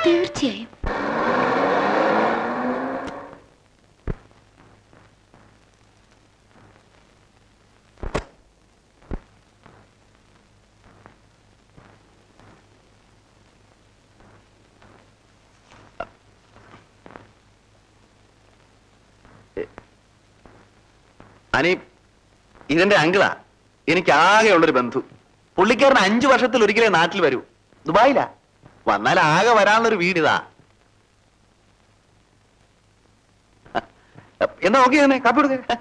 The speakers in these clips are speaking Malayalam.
തീർച്ചയായും അനി ഇതെന്റെ അങ്കിളാ എനിക്ക് ആകെയുള്ളൊരു ബന്ധു പുള്ളിക്കാരൻ അഞ്ചു വർഷത്തിൽ ഒരിക്കലേ നാട്ടിൽ വരൂ ദുബായിലാ വന്നാൽ ആകെ വരാനുള്ളൊരു വീടിതാ എന്നാ ഓക്കെ തന്നെ കാപ്പി കൊടുക്ക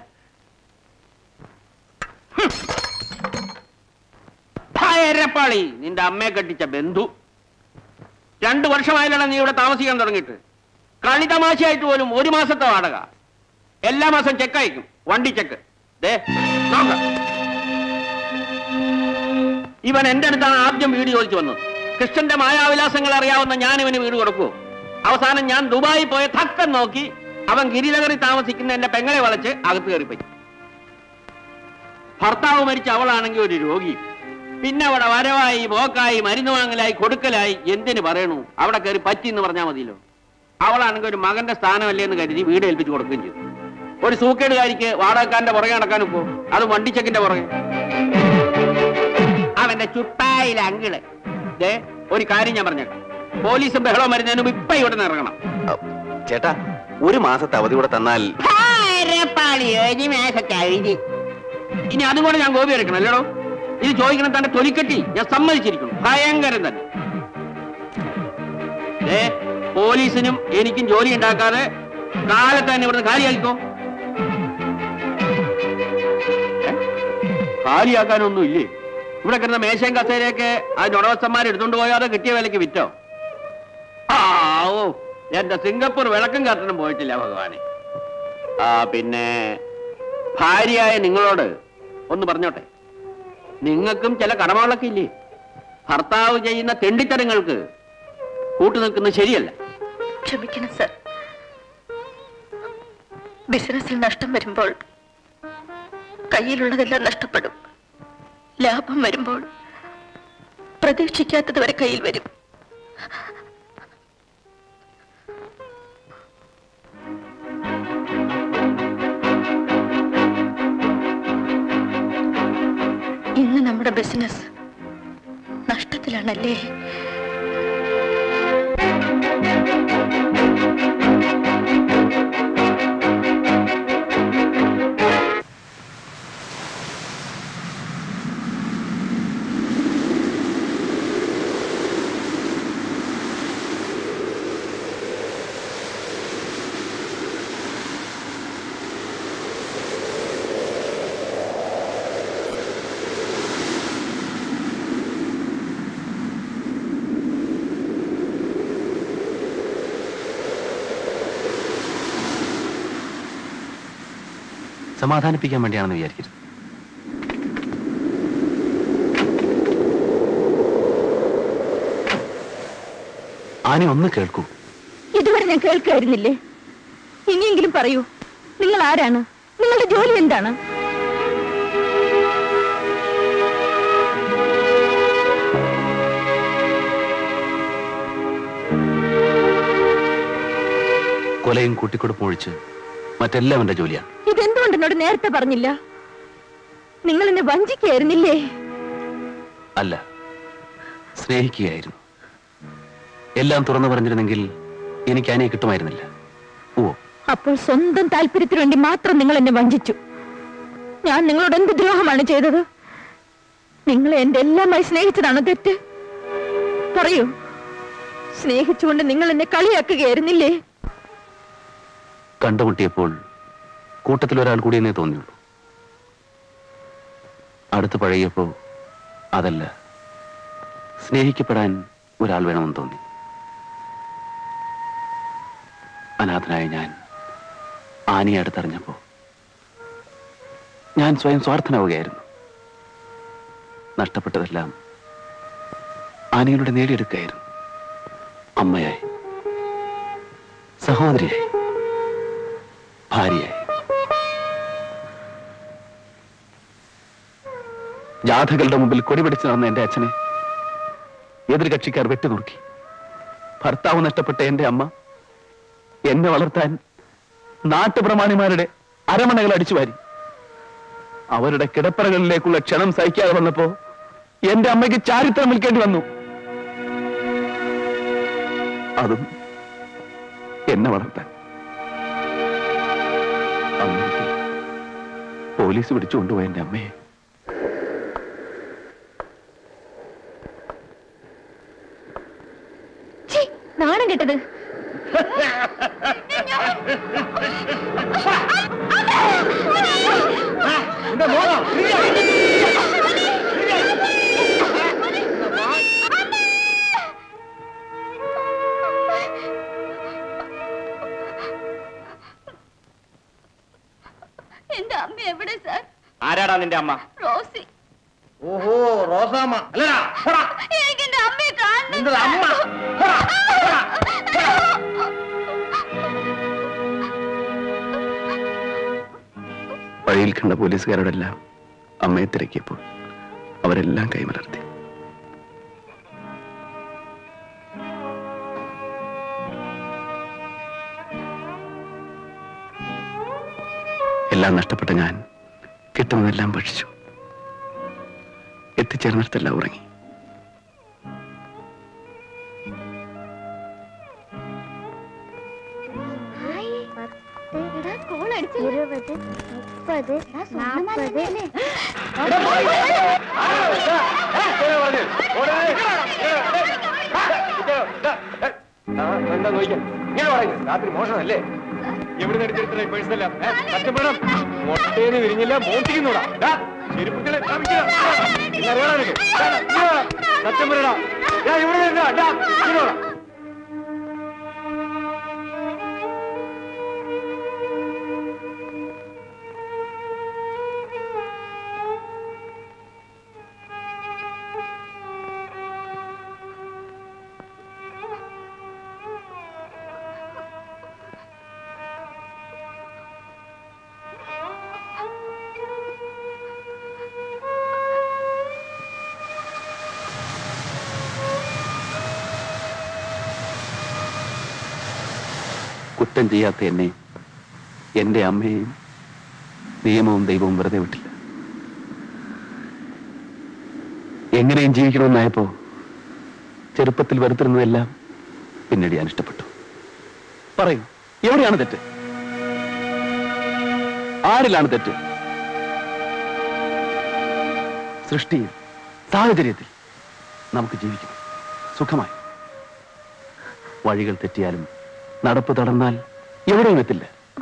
ഭയരപ്പാളി നിന്റെ അമ്മയെ കെട്ടിച്ച ബന്ധു രണ്ടു വർഷമായാലാണ് നീ ഇവിടെ താമസിക്കാൻ തുടങ്ങിയിട്ട് കളി തമാശയായിട്ട് പോലും ഒരു മാസത്തെ വാടക എല്ലാ മാസം ചെക്ക് അയക്കും വണ്ടി ചെക്ക് ദേ നോക്ക ഇവൻ എന്റെ അടുത്താണ് ആദ്യം വീട് ചോദിച്ചു വന്നത് കൃഷ്ണന്റെ മായാവിലാസങ്ങൾ അറിയാവുന്ന ഞാൻ ഇവന് വീട് കൊടുക്കുവോ അവസാനം ഞാൻ ദുബായി പോയ തക്കം നോക്കി അവൻ ഗിരിനഗറിൽ താമസിക്കുന്ന എന്റെ പെങ്ങളെ വളച്ച് അകത്ത് കയറിപ്പോയി ഭർത്താവ് മരിച്ച അവളാണെങ്കിൽ ഒരു രോഗി പിന്നെ അവിടെ വരവായി പോക്കായി മരുന്ന് വാങ്ങലായി കൊടുക്കലായി എന്തിനു പറയണു അവിടെ കയറി പറ്റി എന്ന് പറഞ്ഞാൽ മതിയല്ലോ അവളാണെങ്കിൽ ഒരു മകന്റെ സ്ഥാനമല്ലേ എന്ന് കരുതി വീട് ഏൽപ്പിച്ചു കൊടുക്കുകയും ചെയ്തു ഒരു സൂക്കേടുകാരിക്ക് വാടകക്കാരന്റെ പുറകെ നടക്കാനും പോ അത് വണ്ടിച്ചക്കിന്റെ പുറകെ അവന്റെ ചുട്ടായിലെ അങ്കിള് ദേ ഒരു കാര്യം ഞാൻ പറഞ്ഞേക്കാം പോലീസും ബഹളവും വരുന്നതിന് മുമ്പ് ഇപ്പൊ ഇവിടെ നിന്ന് ഇറങ്ങണം ചേട്ടാ ഒരു മാസത്തെ അവധി കൂടെ തന്നാൽ ഇനി അതും കൂടെ ഞാൻ ഗോപി എടുക്കണം അല്ലേടോ ഇത് ചോദിക്കണം തന്റെ തൊലിക്കെട്ടി ഞാൻ സമ്മതിച്ചിരിക്കുന്നു ഭയങ്കരം തന്നെ ഏ പോലീസിനും എനിക്കും ജോലി ഉണ്ടാക്കാതെ കാലത്ത് തന്നെ ഇവിടുന്ന് കാലിയാക്കിക്കോ ഏ? കാലിയാക്കാനൊന്നും ഇല്ലേ ഇവിടെ കിടന്ന മേശയും കസേരയൊക്കെ അതിന്റെ ഉടമസ്ഥന്മാർ എടുത്തോണ്ട് പോയോ അതോ കിട്ടിയ വിലക്ക് വിറ്റോ ആ ഓ എന്റെ സിംഗപ്പൂർ വിളക്കും കാട്ടണം പോയിട്ടില്ല ഭഗവാനെ ആ പിന്നെ ഭാര്യയായ നിങ്ങളോട് ഒന്ന് പറഞ്ഞോട്ടെ നിങ്ങൾക്കും ചില കടമകളൊക്കെ ഇല്ലേ ഭർത്താവ് ചെയ്യുന്ന തെണ്ടിത്തരങ്ങൾക്ക് കൂട്ടു നിൽക്കുന്നത് ശരിയല്ല ക്ഷമിക്കണം സർ ബിസിനസ്സിൽ നഷ്ടം വരുമ്പോൾ കയ്യിലുള്ളതെല്ലാം നഷ്ടപ്പെടും ലാഭം വരുമ്പോൾ പ്രതീക്ഷിക്കാത്തത് വരെ കയ്യിൽ വരും ഇന്ന് നമ്മുടെ ബിസിനസ് നഷ്ടത്തിലാണല്ലേ സമാധാനിപ്പിക്കാൻ വേണ്ടിയാണെന്ന് വിചാരിക്കരുത് ആനി ഒന്ന് കേൾക്കൂ ഇതുവരെ ഞാൻ കേൾക്കായിരുന്നില്ലേ ഇനിയെങ്കിലും പറയൂ നിങ്ങൾ ആരാണ് നിങ്ങളുടെ ജോലി എന്താണ് കൊലയും കൂട്ടിക്കൊടുപ്പും ഒഴിച്ച് മറ്റെല്ലാം എന്റെ ജോലിയാണ് ഇതെന്തുകൊണ്ട് എന്നോട് നേരത്തെ പറഞ്ഞില്ല നിങ്ങൾ എന്നെ വഞ്ചിക്കായിരുന്നില്ലേ അല്ല സ്നേഹിക്കുകയായിരുന്നു എല്ലാം തുറന്നു പറഞ്ഞിരുന്നെങ്കിൽ എനിക്ക് ആനയെ കിട്ടുമായിരുന്നില്ല ഓ അപ്പോൾ സ്വന്തം താല്പര്യത്തിനു വേണ്ടി മാത്രം നിങ്ങൾ എന്നെ വഞ്ചിച്ചു ഞാൻ നിങ്ങളോട് എന്ത് ദ്രോഹമാണ് ചെയ്തത് നിങ്ങളെ എന്റെ എല്ലാമായി സ്നേഹിച്ചതാണോ തെറ്റ് പറയൂ സ്നേഹിച്ചുകൊണ്ട് നിങ്ങൾ എന്നെ കളിയാക്കുകയായിരുന്നില്ലേ കണ്ടുമുട്ടിയപ്പോൾ കൂട്ടത്തിൽ ഒരാൾ കൂടിയെന്നേ തോന്നിയുള്ളൂ അടുത്ത് പഴകിയപ്പോ അതല്ല സ്നേഹിക്കപ്പെടാൻ ഒരാൾ വേണമെന്ന് തോന്നി അനാഥനായ ഞാൻ ആനയെ അടുത്തറിഞ്ഞപ്പോ ഞാൻ സ്വയം സ്വാർത്ഥനാവുകയായിരുന്നു നഷ്ടപ്പെട്ടതെല്ലാം ആനയിലൂടെ നേടിയെടുക്കുകയായിരുന്നു അമ്മയായി സഹോദരിയായി ഭാര്യയായി ജാഥകളുടെ മുമ്പിൽ കൊടി പിടിച്ചു നടന്ന എന്റെ അച്ഛനെ എതിർ കക്ഷിക്കാർ വെട്ടിനുറുക്കി ഭർത്താവ് നഷ്ടപ്പെട്ട എന്റെ അമ്മ എന്നെ വളർത്താൻ നാട്ടുപ്രമാണിമാരുടെ അരമണകൾ അടിച്ചു വാരി അവരുടെ കിടപ്പറകളിലേക്കുള്ള ക്ഷണം സഹിക്കാതെ വന്നപ്പോ എന്റെ അമ്മയ്ക്ക് ചാരിത്രം വിൽക്കേണ്ടി വന്നു അതും എന്നെ വളർത്താൻ അമ്മയ്ക്ക് പോലീസ് പിടിച്ചു കൊണ്ടുപോയ എന്റെ അമ്മയെ ഛീ, നാണം കെട്ടത് എന്റെ അമ്മ എവിടെ സാർ ആരാടാ നിന്റെ അമ്മ റോസി ഓഹോ റോസാമ്മ അല്ലടാ എനിക്ക് എന്റെ അമ്മയെ കാണണം നിന്റെ അമ്മ വഴിയിൽ കണ്ട പോലീസുകാരോടെല്ലാം അമ്മയെ തിരക്കിയപ്പോൾ അവരെല്ലാം കൈമലർത്തി എല്ലാം നഷ്ടപ്പെട്ട ഞാൻ കിട്ടുന്നതെല്ലാം ഭക്ഷിച്ചു എത്തിച്ചേർന്നിടത്തെല്ലാം ഉറങ്ങി ഇരുപത് മുപ്പത് നാൽപ്പത് എന്താ നോക്കാം ഇങ്ങനെ പറയുന്നു രാത്രി മോഷണല്ലേ എവിടെ എടുത്തിരുന്ന പേഴ്സണല്ല കഷ്ടപ്പെടാം മൊട്ടേന്ന് വിരിഞ്ഞില്ല മോട്ടിക്കുന്നൂടാ ചെരുപ്പുകളെ അറിയാണോ നിനക്ക് സത്യം പറയടാ ഞാൻ ഇവിടെ നിന്നാ ഡാ, ഇങ്ങോട്ട് വാ. കുറ്റം ചെയ്യാത്ത എന്നെ എന്റെ അമ്മയെയും നിയമവും ദൈവവും വെറുതെ വിട്ടില്ല എങ്ങനെയും ജീവിക്കണമെന്നായപ്പോ ചെറുപ്പത്തിൽ വെറുത്തിരുന്നതെല്ലാം പിന്നീട് ഞാൻ ഇഷ്ടപ്പെട്ടു പറയൂ എവിടെയാണ് തെറ്റ് ആരിലാണ് തെറ്റ് സൃഷ്ടിയിൽ സാഹചര്യത്തിൽ നമുക്ക് ജീവിക്കണം സുഖമായി വഴികൾ തെറ്റിയാലും നടപ്പ് തടന്നാൽ എവിടെയും എത്തില്ല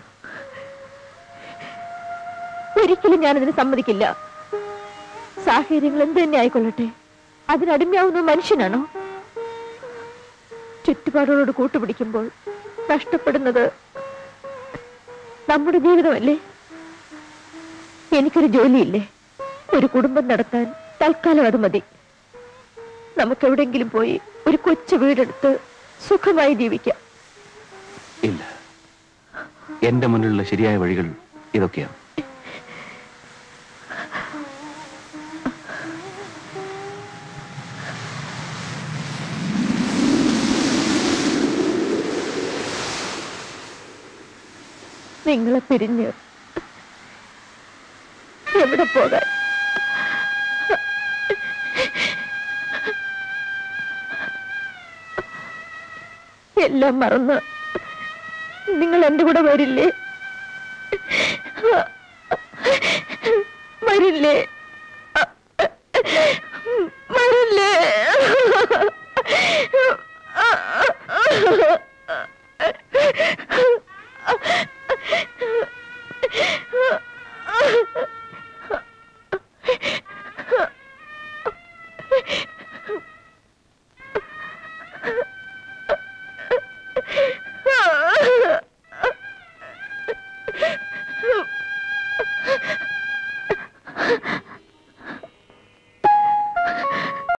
ഒരിക്കലും ഞാനതിന് സമ്മതിക്കില്ല സാഹചര്യങ്ങൾ എന്ത് തന്നെ ആയിക്കൊള്ളട്ടെ അതിനടിമയാവുന്ന മനുഷ്യനാണോ ചുറ്റുപാടുകളോട് കൂട്ടുപിടിക്കുമ്പോൾ നഷ്ടപ്പെടുന്നത് നമ്മുടെ ജീവിതമല്ലേ എനിക്കൊരു ജോലിയില്ലേ ഒരു കുടുംബം നടത്താൻ തൽക്കാലം അത് മതി നമുക്ക് എവിടെയെങ്കിലും പോയി ഒരു കൊച്ചു വീടെടുത്ത് സുഖമായി ജീവിക്കാം ഇല്ല എന്റെ മുന്നിലുള്ള ശരിയായ വഴികൾ ഇതൊക്കെയാണ് നിങ്ങളെ പിരിഞ്ഞ് എവിടെ പോകാൻ എല്ലാം മറന്ന് നിങ്ങൾ എന്റെ കൂടെ വരില്ലേ വരില്ലേ